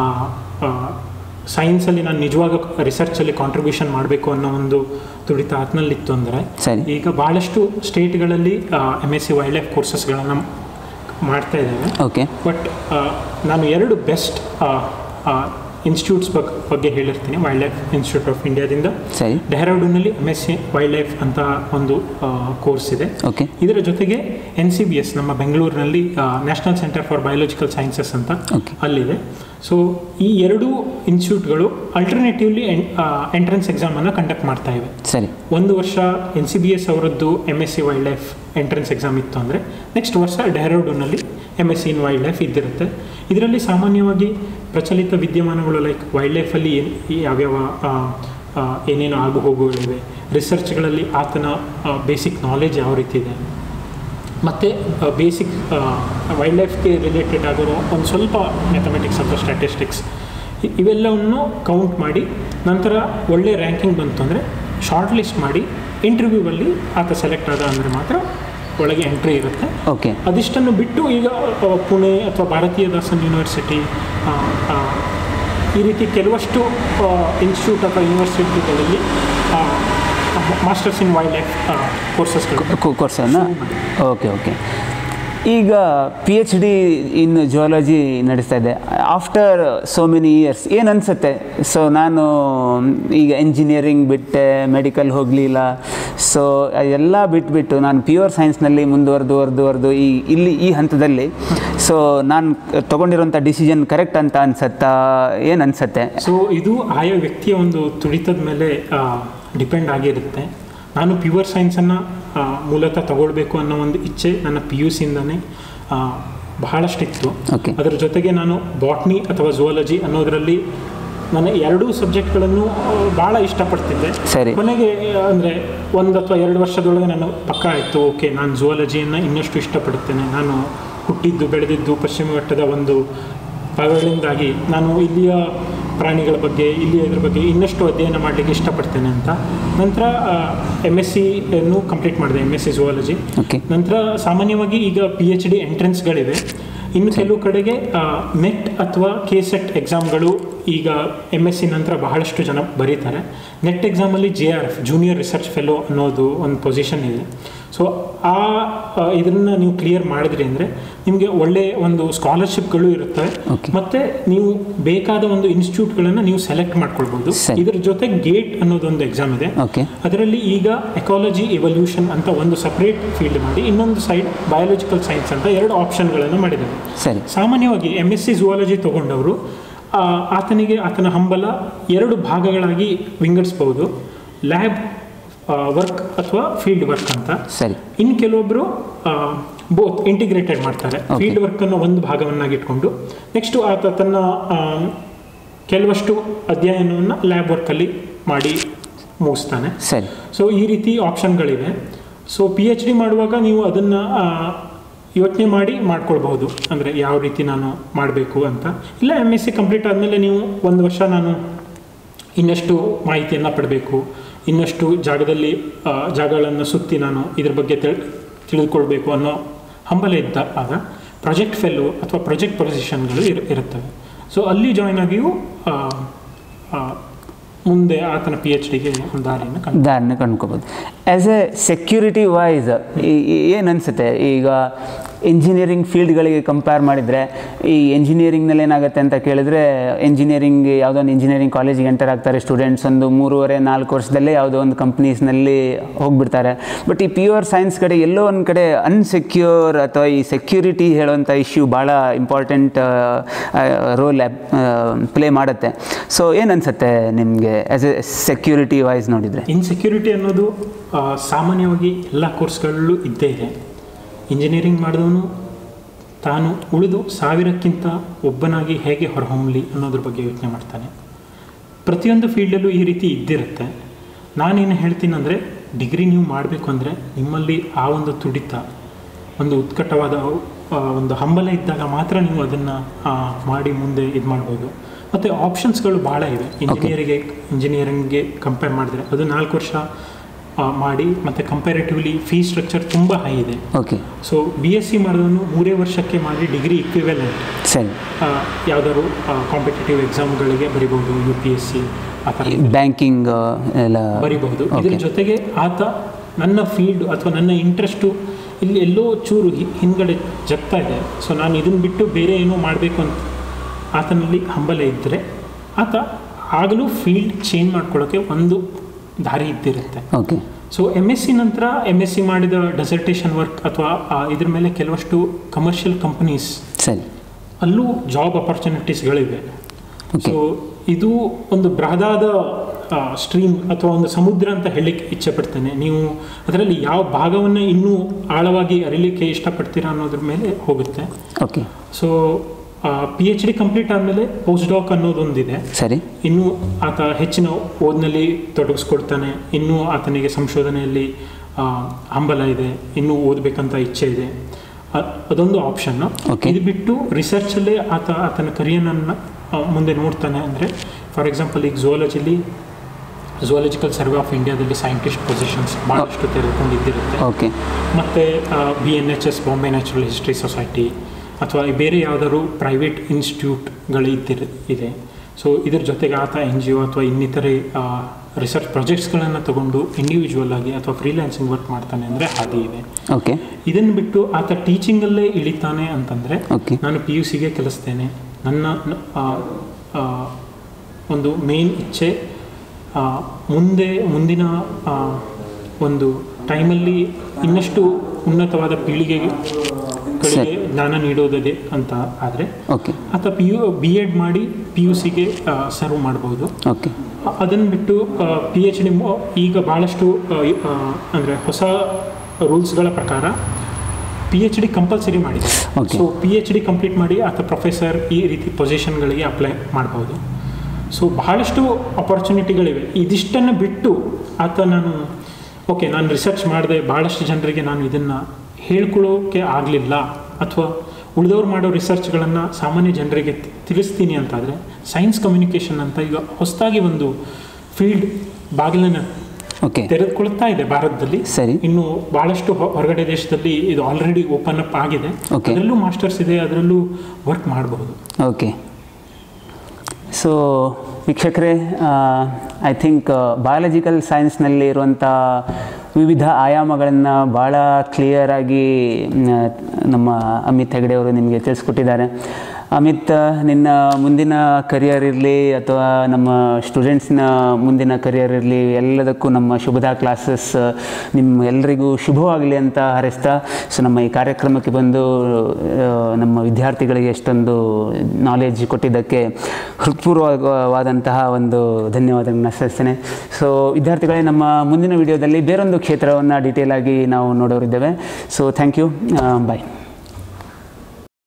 ಸೈನ್ಸಲ್ಲಿ ನಾನು ನಿಜವಾಗ ರಿಸರ್ಚಲ್ಲಿ ಕಾಂಟ್ರಿಬ್ಯೂಷನ್ ಮಾಡಬೇಕು ಅನ್ನೋ ಒಂದು ತುಡಿತ ಆತ್ನಲ್ಲಿತ್ತು ಅಂದರೆ ಸರಿ. ಈಗ ಭಾಳಷ್ಟು ಸ್ಟೇಟ್ಗಳಲ್ಲಿ M S C wildlife ಕೋರ್ಸಸ್ಗಳನ್ನು ಮಾಡ್ತಾ ಇದ್ದೇವೆ ಓಕೆ ಬಟ್ ನಾನು ಎರಡು ಬೆಸ್ಟ್ ಇನ್ಸ್ಟಿಟ್ಯೂಟ್ಸ್ ಬಗ್ಗೆ ಬಗ್ಗೆ ಹೇಳಿರ್ತೀನಿ ವೈಲ್ಡ್ ಲೈಫ್ ಇನ್ಸ್ಟಿಟ್ಯೂಟ್ ಆಫ್ ಇಂಡಿಯಾದಿಂದ ಸರಿ ಡೆಹ್ರಾಡೂನಲ್ಲಿ M S C wildlife ಅಂತ ಒಂದು ಕೋರ್ಸ್ ಇದೆ ಓಕೆ ಇದರ ಜೊತೆಗೆ ಎನ್ ಸಿ ಬಿ ಎಸ್ ನಮ್ಮ ಬೆಂಗಳೂರಿನಲ್ಲಿ national centre for biological sciences ಅಂತ Okay. ಅಲ್ಲಿದೆ ಸೊ ಈ ಎರಡೂ ಇನ್ಸ್ಟಿಟ್ಯೂಟ್ಗಳು ಅಲ್ಟರ್ನೇಟಿವ್ಲಿ ಎಂಟ್ರೆನ್ಸ್ ಎಕ್ಸಾಮನ್ನು ಕಂಡಕ್ಟ್ ಮಾಡ್ತಾ ಇವೆ ಸರಿ ಒಂದು ವರ್ಷ ಎನ್ ಸಿ ಬಿ ಎಸ್ ಅವರದ್ದು M S C wildlife entrance exam ಇತ್ತು ಅಂದರೆ ನೆಕ್ಸ್ಟ್ ವರ್ಷ ಡೆಹ್ರಾಡೂನಲ್ಲಿ M S C in wildlife ಇದ್ದಿರುತ್ತೆ ಇದರಲ್ಲಿ ಸಾಮಾನ್ಯವಾಗಿ ಪ್ರಚಲಿತ ವಿದ್ಯಮಾನಗಳು ಲೈಕ್ ವೈಲ್ಡ್ ಲೈಫಲ್ಲಿ ಏನು ಯಾವ್ಯಾವ ಆ, ಆ, ಏನೇನು ಆಗು ಹೋಗುಗಳಿವೆ ರಿಸರ್ಚ್ಗಳಲ್ಲಿ ಆತನ ಬೇಸಿಕ್ ನಾಲೆಜ್ ಯಾವ ರೀತಿ ಇದೆ ಮತ್ತು ಬೇಸಿಕ್ ವೈಲ್ಡ್ ಲೈಫ್ಗೆ ರಿಲೇಟೆಡ್ ಆಗಿರೋ ಒಂದು ಸ್ವಲ್ಪ ಮ್ಯಾಥಮೆಟಿಕ್ಸ್ ಅಥವಾ ಸ್ಟ್ಯಾಟಿಸ್ಟಿಕ್ಸ್ ಇವೆಲ್ಲವನ್ನು ಕೌಂಟ್ ಮಾಡಿ ನಂತರ ಒಳ್ಳೆ ರ್ಯಾಂಕಿಂಗ್ ಬಂತು ಅಂದರೆ ಶಾರ್ಟ್ ಲಿಸ್ಟ್ ಮಾಡಿ ಇಂಟರ್ವ್ಯೂವಲ್ಲಿ ಆತ ಸೆಲೆಕ್ಟ್ ಆದ ಅಂದರೆ ಮಾತ್ರ ಒಳಗೆ ಎಂಟ್ರಿ ಇರುತ್ತೆ ಓಕೆ ಅದಿಷ್ಟನ್ನು ಬಿಟ್ಟು ಈಗ ಆ, ಪುಣೆ ಅಥವಾ ಭಾರತೀಯ ದಾಸನ್ ಯೂನಿವರ್ಸಿಟಿ ಆ, ಆ, ಈ ರೀತಿ ಕೆಲವಷ್ಟು ಇನ್ಸ್ಟಿಟ್ಯೂಟ್ ಅಥವಾ ಯೂನಿವರ್ಸಿಟಿಗಳಲ್ಲಿ ಮಾಸ್ಟರ್ಸ್ ಇನ್ ವೈಲ್ಡ್ ಲೈಫ್ ಕೋರ್ಸಸ್ಗಳು ಕೋರ್ಸನ್ನು ಓಕೆ ಓಕೆ ಈಗ P H D in geology ನಡೆಸ್ತಾ ಇದೆ ಆಫ್ಟರ್ ಸೋ ಮೆನಿ ಇಯರ್ಸ್ ಏನು ಅನಿಸುತ್ತೆ ಸೊ ನಾನು ಈಗ ಎಂಜಿನಿಯರಿಂಗ್ ಬಿಟ್ಟೆ ಮೆಡಿಕಲ್ ಹೋಗಲಿಲ್ಲ ಸೊ ಎಲ್ಲ ಬಿಟ್ಬಿಟ್ಟು ನಾನು ಪ್ಯೂರ್ ಸೈನ್ಸ್ನಲ್ಲಿ ಮುಂದುವರೆದು ವರೆದು ವರೆದು ಈ ಇಲ್ಲಿ ಈ ಹಂತದಲ್ಲಿ ಸೊ ನಾನು ತೊಗೊಂಡಿರೋಂಥ ಡಿಸಿಷನ್ ಕರೆಕ್ಟ್ ಅಂತ ಅನ್ಸತ್ತಾ ಏನು ಅನ್ಸತ್ತೆ ಸೊ ಇದು ಆಯಾ ವ್ಯಕ್ತಿಯ ಒಂದು ತುಡಿತದ ಮೇಲೆ ಡಿಪೆಂಡ್ ಆಗಿರುತ್ತೆ ನಾನು ಪ್ಯೂರ್ ಸೈನ್ಸನ್ನು ಮೂಲತಃ ತಗೊಳ್ಬೇಕು ಅನ್ನೋ ಒಂದು ಇಚ್ಛೆ ನನ್ನ ಪಿ ಯು ಸಿಂದನೇ ಬಹಳಷ್ಟಿತ್ತು Okay. ಅದರ ಜೊತೆಗೆ ನಾನು ಬಾಟ್ನಿ ಅಥವಾ ಝುವಾಲಜಿ ಅನ್ನೋದರಲ್ಲಿ ನಾನು ಎರಡೂ ಸಬ್ಜೆಕ್ಟ್ಗಳನ್ನು ಭಾಳ ಇಷ್ಟಪಡ್ತಿದ್ದೆ ಸರಿ. ಕೊನೆಗೆ ಅಂದರೆ ಒಂದು ಅಥವಾ ಎರಡು ವರ್ಷದೊಳಗೆ ನಾನು ಪಕ್ಕ ಆಯಿತು ಓಕೆ ನಾನು ಝುವಾಲಜಿಯನ್ನು ಇನ್ನಷ್ಟು ಇಷ್ಟಪಡುತ್ತೇನೆ ನಾನು ಹುಟ್ಟಿದ್ದು ಬೆಳೆದಿದ್ದು ಪಶ್ಚಿಮ ಘಟ್ಟದ ಒಂದು ಭಾಗಗಳಿಂದಾಗಿ ನಾನು ಇಲ್ಲಿಯ ಪ್ರಾಣಿಗಳ ಬಗ್ಗೆ ಇಲ್ಲಿಯ ಇದ್ರ ಬಗ್ಗೆ ಇನ್ನಷ್ಟು ಅಧ್ಯಯನ ಮಾಡಲಿಕ್ಕೆ ಇಷ್ಟಪಡ್ತೇನೆ ಅಂತ ನಂತರ ಎಮ್ ಎಸ್ ಸಿಯನ್ನು ಕಂಪ್ಲೀಟ್ ಮಾಡಿದೆ M S C zoology okay ನಂತರ ಸಾಮಾನ್ಯವಾಗಿ ಈಗ ಪಿ ಎಚ್ ಡಿ ಎಂಟ್ರೆನ್ಸ್ಗಳಿವೆ ಇನ್ನು ಕೆಲವು ಕಡೆಗೆ ನೆಟ್ ಅಥವಾ ಕೆ ಸೆಟ್ ಎಕ್ಸಾಮ್ಗಳು ಈಗ ಎಮ್ ಎಸ್ ಸಿ ನಂತರ ಬಹಳಷ್ಟು ಜನ ಬರೀತಾರೆ ನೆಟ್ ಎಕ್ಸಾಮಲ್ಲಿ J R F junior research fellow ಅನ್ನೋದು ಒಂದು ಪೊಸಿಷನ್ ಇದೆ ಸೊ ಆ ಇದನ್ನು ನೀವು ಕ್ಲಿಯರ್ ಮಾಡಿದ್ರಿ ಅಂದರೆ ನಿಮಗೆ ಒಳ್ಳೆಯ ಒಂದು ಸ್ಕಾಲರ್ಶಿಪ್ಗಳು ಇರುತ್ತವೆ Okay. ಮತ್ತು ನೀವು ಬೇಕಾದ ಒಂದು ಇನ್ಸ್ಟಿಟ್ಯೂಟ್ಗಳನ್ನು ನೀವು ಸೆಲೆಕ್ಟ್ ಮಾಡ್ಕೊಳ್ಬೋದು ಸರಿ. ಇದರ ಜೊತೆ ಗೇಟ್ ಅನ್ನೋದೊಂದು ಎಕ್ಸಾಮ್ ಇದೆ ಓಕೆ ಅದರಲ್ಲಿ ಈಗ ಎಕಾಲಜಿ ಎವಲ್ಯೂಷನ್ ಅಂತ ಒಂದು ಸಪ್ರೇಟ್ ಫೀಲ್ಡ್ ಮಾಡಿ ಇನ್ನೊಂದು ಸೈಡ್ ಬಯಾಲಜಿಕಲ್ ಸೈನ್ಸ್ ಅಂತ ಎರಡು ಆಪ್ಷನ್ಗಳನ್ನು ಮಾಡಿದ್ದಾರೆ ಸರಿ ಸಾಮಾನ್ಯವಾಗಿ ಎಮ್ ಎಸ್ ಸಿ ಝುವಾಲಜಿ ತೊಗೊಂಡವರು ಆ, ಆತನಿಗೆ ಆತನ ಹಂಬಲ ಎರಡು ಭಾಗಗಳಾಗಿ ವಿಂಗಡಿಸ್ಬೋದು ಲ್ಯಾಬ್ ವರ್ಕ್ ಅಥವಾ ಫೀಲ್ಡ್ ವರ್ಕ್ ಅಂತ ಸರಿ ಇನ್ನು ಕೆಲವೊಬ್ಬರು ಬೋತ್ ಇಂಟಿಗ್ರೇಟೆಡ್ ಮಾಡ್ತಾರೆ Okay. ಫೀಲ್ಡ್ ವರ್ಕನ್ನು ಒಂದು ಭಾಗವನ್ನಾಗಿ ಇಟ್ಕೊಂಡು ನೆಕ್ಸ್ಟು ಆತ ತನ್ನ ಆ, ಕೆಲವಷ್ಟು ಅಧ್ಯಯನವನ್ನು ಲ್ಯಾಬ್ ವರ್ಕಲ್ಲಿ ಮಾಡಿ ಮುಗಿಸ್ತಾನೆ ಸರಿ ಸೊ ಈ ರೀತಿ ಆಪ್ಷನ್ಗಳಿವೆ ಸೊ ಪಿ ಎಚ್ ಡಿ ಮಾಡುವಾಗ ನೀವು ಅದನ್ನು ಯೋಚನೆ ಮಾಡಿ ಮಾಡ್ಕೊಳ್ಬಹುದು ಅಂದರೆ ಯಾವ ರೀತಿ ನಾನು ಮಾಡಬೇಕು ಅಂತ ಇಲ್ಲ ಎಮ್ ಎಸ್ ಸಿ ಕಂಪ್ಲೀಟ್ ಆದಮೇಲೆ ನೀವು ಒಂದು ವರ್ಷ ನಾನು ಇನ್ನಷ್ಟು ಮಾಹಿತಿಯನ್ನು ಪಡಬೇಕು ಇನ್ನಷ್ಟು ಜಾಗದಲ್ಲಿ ಆ, ಜಾಗಗಳನ್ನು ಸುತ್ತಿ ನಾನು ಇದ್ರ ಬಗ್ಗೆ ತಿಳ್ ತಿಳಿದುಕೊಳ್ಬೇಕು ಅನ್ನೋ ಹಂಬಲ ಇದ್ದ ಆಗ ಪ್ರಾಜೆಕ್ಟ್ ಫೆಲ್ಲು ಅಥವಾ ಪ್ರಾಜೆಕ್ಟ್ ಪೊಸಿಷನ್ಗಳು ಇರು ಇರುತ್ತವೆ ಸೊ ಅಲ್ಲಿ ಜಾಯ್ನ್ ಆಗಿಯೂ ಆ, ಆ, ಮುಂದೆ ಆತನ ಪಿ ಎಚ್ ಡಿಗೆ ಒಂದು ದಾರಿಯನ್ನು ಕಂಡು ದಾರಿನ ಕಂಡ್ಕೋಬೋದು ಆ್ಯಸ್ ಎ ಸೆಕ್ಯೂರಿಟಿ ವೈಸ್ ಏನು ಅನಿಸುತ್ತೆ ಈಗ ಇಂಜಿನಿಯರಿಂಗ್ ಫೀಲ್ಡ್ಗಳಿಗೆ ಕಂಪೇರ್ ಮಾಡಿದರೆ ಈ ಇಂಜಿನಿಯರಿಂಗ್ನಲ್ಲಿ ಏನಾಗುತ್ತೆ ಅಂತ ಕೇಳಿದ್ರೆ ಇಂಜಿನಿಯರಿಂಗ್ ಯಾವುದೋ ಒಂದು ಇಂಜಿನಿಯರಿಂಗ್ ಕಾಲೇಜಿಗೆ ಎಂಟರ್ ಆಗ್ತಾರೆ ಸ್ಟೂಡೆಂಟ್ಸ್ ಒಂದು ಮೂರುವರೆ ನಾಲ್ಕು ವರ್ಷದಲ್ಲೇ ಯಾವುದೋ ಒಂದು ಕಂಪ್ನೀಸ್ನಲ್ಲಿ ಹೋಗ್ಬಿಡ್ತಾರೆ ಬಟ್ ಈ ಪ್ಯೂರ್ ಸೈನ್ಸ್ ಕಡೆ ಎಲ್ಲೋ ಒಂದು ಕಡೆ ಅನ್ಸೆಕ್ಯೂರ್ ಅಥವಾ ಈ ಸೆಕ್ಯೂರಿಟಿ ಹೇಳುವಂಥ ಇಶ್ಯೂ ಭಾಳ ಇಂಪಾರ್ಟೆಂಟ್ ರೋಲ್ ಪ್ಲೇ ಮಾಡುತ್ತೆ ಸೊ ಏನು ಅನಿಸುತ್ತೆ ನಿಮಗೆ ಆ್ಯಸ್ ಎ ಸೆಕ್ಯೂರಿಟಿ ವೈಸ್ ನೋಡಿದರೆ ಇನ್ಸೆಕ್ಯೂರಿಟಿ ಅನ್ನೋದು ಆ, ಸಾಮಾನ್ಯವಾಗಿ ಎಲ್ಲ ಕೋರ್ಸ್ಗಳಲ್ಲೂ ಇದ್ದೇ ಇದೆ ಇಂಜಿನಿಯರಿಂಗ್ ಮಾಡಿದವನು ತಾನು ಉಳಿದು ಸಾವಿರಕ್ಕಿಂತ ಒಬ್ಬನಾಗಿ ಹೇಗೆ ಹೊರಹೊಮ್ಮಲಿ ಅನ್ನೋದ್ರ ಬಗ್ಗೆ ಯೋಚನೆ ಮಾಡ್ತಾನೆ ಪ್ರತಿಯೊಂದು ಫೀಲ್ಡಲ್ಲೂ ಈ ರೀತಿ ಇದ್ದಿರುತ್ತೆ ನಾನೇನು ಹೇಳ್ತೀನಿ ಅಂದರೆ ಡಿಗ್ರಿ ನೀವು ಮಾಡಬೇಕು ಅಂದರೆ ನಿಮ್ಮಲ್ಲಿ ಆ ಒಂದು ತುಡಿತ ಒಂದು ಉತ್ಕಟವಾದ ಆ, ಒಂದು ಹಂಬಲ ಇದ್ದಾಗ ಮಾತ್ರ ನೀವು ಅದನ್ನು ಮಾಡಿ ಮುಂದೆ ಇದು ಮಾಡ್ಬೋದು ಮತ್ತು ಆಪ್ಷನ್ಸ್ಗಳು ಭಾಳ ಇವೆ ಇಂಜಿನಿಯರಿಗೆ ಇಂಜಿನಿಯರಿಂಗ್ಗೆ ಕಂಪೇರ್ ಮಾಡಿದ್ರೆ ಅದು ನಾಲ್ಕು ವರ್ಷ ಆ, ಮಾಡಿ ಮತ್ತು ಕಂಪ್ಯಾರಿಟಿವ್ಲಿ ಫೀ ಸ್ಟ್ರಕ್ಚರ್ ತುಂಬ ಹೈ ಇದೆ okay so B S C ಮಾಡಿದವನು ಮೂರೇ ವರ್ಷಕ್ಕೆ ಮಾಡಿ ಡಿಗ್ರಿ ಇಕ್ವಿವೆಲೆಂಟ್ ಸರಿ ಯಾವುದಾದ್ರು ಕಾಂಪಿಟೇಟಿವ್ ಎಕ್ಸಾಮ್ಗಳಿಗೆ ಬರಿಬಹುದು ಯು ಪಿ ಎಸ್ ಸಿ ಆ ಥರ ಬ್ಯಾಂಕಿಂಗ್ ಎಲ್ಲ ಬರಿಬಹುದು ಇದ್ರ ಓಕೆ ಜೊತೆಗೆ ಆತ ನನ್ನ ಫೀಲ್ಡ್ ಅಥವಾ ನನ್ನ ಇಂಟ್ರೆಸ್ಟು ಇಲ್ಲಿ ಎಲ್ಲೋ ಚೂರು ಹಿ- ಹಿಂದ್ಗಡೆ ಜಗ್ತಾ ಇದೆ ಸೊ ನಾನು ಇದನ್ನು ಬಿಟ್ಟು ಬೇರೆ ಏನೋ ಮಾಡಬೇಕು ಅಂತ ಆತನಲ್ಲಿ ಹಂಬಲ ಇದ್ದರೆ ಆತ ಆಗಲೂ ಫೀಲ್ಡ್ ಚೇಂಜ್ ಮಾಡ್ಕೊಳ್ಳೋಕ್ಕೆ ಒಂದು ದಾರಿ ಇದ್ದಿರುತ್ತೆ okay so M S C ನಂತರ ಎಮ್ ಎಸ್ ಸಿ ಮಾಡಿದ ಡೆಸರ್ಟೇಷನ್ ವರ್ಕ್ ಅಥವಾ ಆ, ಇದ್ರ ಮೇಲೆ ಕೆಲವಷ್ಟು ಕಮರ್ಷಿಯಲ್ ಕಂಪನೀಸ್ ಸರಿ ಅಲ್ಲೂ ಜಾಬ್ ಅಪರ್ಚುನಿಟೀಸ್ಗಳಿವೆ ಓಕೆ ಸೊ ಇದು ಒಂದು ಬೃಹದಾದ ಸ್ಟ್ರೀಮ್ ಅಥವಾ ಒಂದು ಸಮುದ್ರ ಅಂತ ಹೇಳಲಿಕ್ಕೆ ಇಚ್ಛೆ ಪಡ್ತೇನೆ ನೀವು ಅದರಲ್ಲಿ ಯಾವ ಭಾಗವನ್ನು ಇನ್ನೂ ಆಳವಾಗಿ ಅರಿಲಿಕ್ಕೆ ಇಷ್ಟಪಡ್ತೀರಾ ಅನ್ನೋದ್ರ ಮೇಲೆ ಹೋಗುತ್ತೆ okay so P H D complete ಆದಮೇಲೆ ಪೋಸ್ಟ್ ಡಾಕ್ ಅನ್ನೋದೊಂದಿದೆ ಸರಿ ಇನ್ನೂ ಆತ ಹೆಚ್ಚಿನ ಓದಿನಲ್ಲಿ ತೊಡಗಿಸ್ಕೊಳ್ತಾನೆ ಇನ್ನೂ ಆತನಿಗೆ ಸಂಶೋಧನೆಯಲ್ಲಿ ಆ, ಹಂಬಲ ಇದೆ ಇನ್ನೂ ಓದಬೇಕಂತ ಇಚ್ಛೆ ಇದೆ ಅ- ಅದೊಂದು ಆಪ್ಷನ್ನು Okay. ಇದು ಬಿಟ್ಟು ರಿಸರ್ಚಲ್ಲೇ ಆತ ಆತನ ಕರಿಯರನ್ನು ಮುಂದೆ ನೋಡ್ತಾನೆ ಅಂದರೆ ಫಾರ್ ಎಕ್ಸಾಂಪಲ್ ಈಗ ಝುವಾಲಜಿಲಿ ಝುವಾಲಜಿಕಲ್ ಸರ್ವೆ ಆಫ್ ಇಂಡಿಯಾದಲ್ಲಿ ಸೈಂಟಿಸ್ಟ್ ಪೊಸಿಷನ್ಸ್ ಭಾಳಷ್ಟು ತೆರೆದುಕೊಂಡಿದ್ದಿರುತ್ತೆ ಓಕೆ ಮತ್ತು B N H S Bombay natural history society ಅಥವಾ ಬೇರೆ ಯಾವುದಾದ್ರು ಪ್ರೈವೇಟ್ ಇನ್ಸ್ಟಿಟ್ಯೂಟ್ಗಳು ಇದ್ದಿರ ಇದೆ ಸೊ ಇದ್ರ ಜೊತೆಗೆ ಆತ ಎನ್ ಜಿ ಒ ಅಥವಾ ಇನ್ನಿತರೆ ರಿಸರ್ಚ್ ಪ್ರಾಜೆಕ್ಟ್ಸ್ಗಳನ್ನು ತಗೊಂಡು ಇಂಡಿವಿಜುವಲ್ ಆಗಿ ಅಥವಾ ಫ್ರೀಲ್ಯಾನ್ಸಿಂಗ್ ವರ್ಕ್ ಮಾಡ್ತಾನೆ ಅಂದರೆ ಹಾದಿ ಇದೆ ಓಕೆ ಇದನ್ನು ಬಿಟ್ಟು ಆತ ಟೀಚಿಂಗಲ್ಲೇ ಇಳಿತಾನೆ ಅಂತಂದರೆ ಓಕೆ ನಾನು ಪಿ ಯು ಸಿಗೆ ಕಲಿಸ್ತೇನೆ ನನ್ನ ಆ, ಆ, ಒಂದು ಮೇನ್ ಇಚ್ಛೆ ಆ, ಮುಂದೆ ಮುಂದಿನ ಆ, ಒಂದು ಟೈಮಲ್ಲಿ ಇನ್ನಷ್ಟು ಉನ್ನತವಾದ ಪೀಳಿಗೆಗೆ ಗಳಿಗೆ ಜ್ಞಾನ ನೀಡೋದಿದೆ ಅಂತ ಆದರೆ ಓಕೆ ಆತ ಪಿ ಯು ಬಿ ಎಡ್ ಮಾಡಿ ಪಿ ಯು ಸಿಗೆ ಸರ್ವ್ ಮಾಡ್ಬೋದು ಓಕೆ ಅದನ್ನು ಬಿಟ್ಟು ಪಿ ಎಚ್ ಡಿ ಈಗ ಭಾಳಷ್ಟು ಅಂದರೆ ಹೊಸ ರೂಲ್ಸ್ಗಳ ಪ್ರಕಾರ ಪಿ ಎಚ್ ಡಿ ಕಂಪಲ್ಸರಿ ಮಾಡಿದೆ Okay. So P H D complete ಮಾಡಿ ಆತ ಪ್ರೊಫೆಸರ್ ಈ ರೀತಿ ಪೊಸಿಷನ್ಗಳಿಗೆ ಅಪ್ಲೈ ಮಾಡ್ಬೋದು ಸೊ ಬಹಳಷ್ಟು ಅಪರ್ಚುನಿಟಿಗಳಿವೆ ಇದಿಷ್ಟನ್ನು ಬಿಟ್ಟು ಆತ ನಾನು ಓಕೆ ನಾನು ರಿಸರ್ಚ್ ಮಾಡಿದೆ ಭಾಳಷ್ಟು ಜನರಿಗೆ ನಾನು ಇದನ್ನು ಹೇಳ್ಕೊಳ್ಳೋಕೆ ಆಗಲಿಲ್ಲ ಅಥವಾ ಉಳಿದವ್ರು ಮಾಡೋ ರಿಸರ್ಚ್ಗಳನ್ನು ಸಾಮಾನ್ಯ ಜನರಿಗೆ ತಿ- ತಿಳಿಸ್ತೀನಿ ಅಂತಾದರೆ ಸೈನ್ಸ್ ಕಮ್ಯುನಿಕೇಷನ್ ಅಂತ ಈಗ ಹೊಸದಾಗಿ ಒಂದು ಫೀಲ್ಡ್ ಬಾಗಿಲನ್ನು ಓಕೆ ತೆರೆದುಕೊಳ್ತಾ ಇದೆ ಭಾರತದಲ್ಲಿ ಸರಿ. ಇನ್ನು ಬಹಳಷ್ಟು ಹೊ- ಹೊರಗಡೆ ದೇಶದಲ್ಲಿ ಇದು ಆಲ್ರೆಡಿ ಓಪನ್ ಅಪ್ ಆಗಿದೆ Okay. ಅದರಲ್ಲೂ ಮಾಸ್ಟರ್ಸ್ ಇದೆ ಅದರಲ್ಲೂ ವರ್ಕ್ ಮಾಡಬಹುದು ಓಕೆ ಸೊ ವೀಕ್ಷಕರೇ ಐ ಥಿಂಕ್ ಬಯಾಲಜಿಕಲ್ ಸೈನ್ಸ್ನಲ್ಲಿ ಇರುವಂಥ ವಿವಿಧ ಆಯಾಮಗಳನ್ನು ಭಾಳ ಕ್ಲಿಯರಾಗಿ ನಮ್ಮ ಅಮಿತ್ ಹೆಗಡೆ ಅವರು ನಿಮಗೆ ತಿಳಿಸ್ಕೊಟ್ಟಿದ್ದಾರೆ ಅಮಿತ್ ನಿನ್ನ ಮುಂದಿನ ಕರಿಯರ್ ಇರಲಿ ಅಥವಾ ನಮ್ಮ ಸ್ಟೂಡೆಂಟ್ಸ್ನ ಮುಂದಿನ ಕರಿಯರ್ ಇರಲಿ ಎಲ್ಲದಕ್ಕೂ ನಮ್ಮ ಶುಭದಾ ಕ್ಲಾಸಸ್ ನಿಮ್ಮ ಎಲ್ಲರಿಗೂ ಶುಭವಾಗಲಿ ಅಂತ ಹಾರೈಸ್ತಾ ಸೊ ನಮ್ಮ ಈ ಕಾರ್ಯಕ್ರಮಕ್ಕೆ ಬಂದು ಆ, ನಮ್ಮ ವಿದ್ಯಾರ್ಥಿಗಳಿಗೆ ಎಷ್ಟೊಂದು ನಾಲೆಜ್ ಕೊಟ್ಟಿದ್ದಕ್ಕೆ ಹೃತ್ಪೂರ್ವಕವಾದಂತಹ ಒಂದು ಧನ್ಯವಾದಗಳನ್ನ ಸಲ್ಲಿಸ್ತೇನೆ ಸೊ ವಿದ್ಯಾರ್ಥಿಗಳೇ ನಮ್ಮ ಮುಂದಿನ ವಿಡಿಯೋದಲ್ಲಿ ಬೇರೊಂದು ಕ್ಷೇತ್ರವನ್ನು ಡೀಟೇಲ್ ಆಗಿ ನಾವು ನೋಡೋರಿದ್ದೇವೆ ಸೊ ಥ್ಯಾಂಕ್ ಯು ಬಾಯ್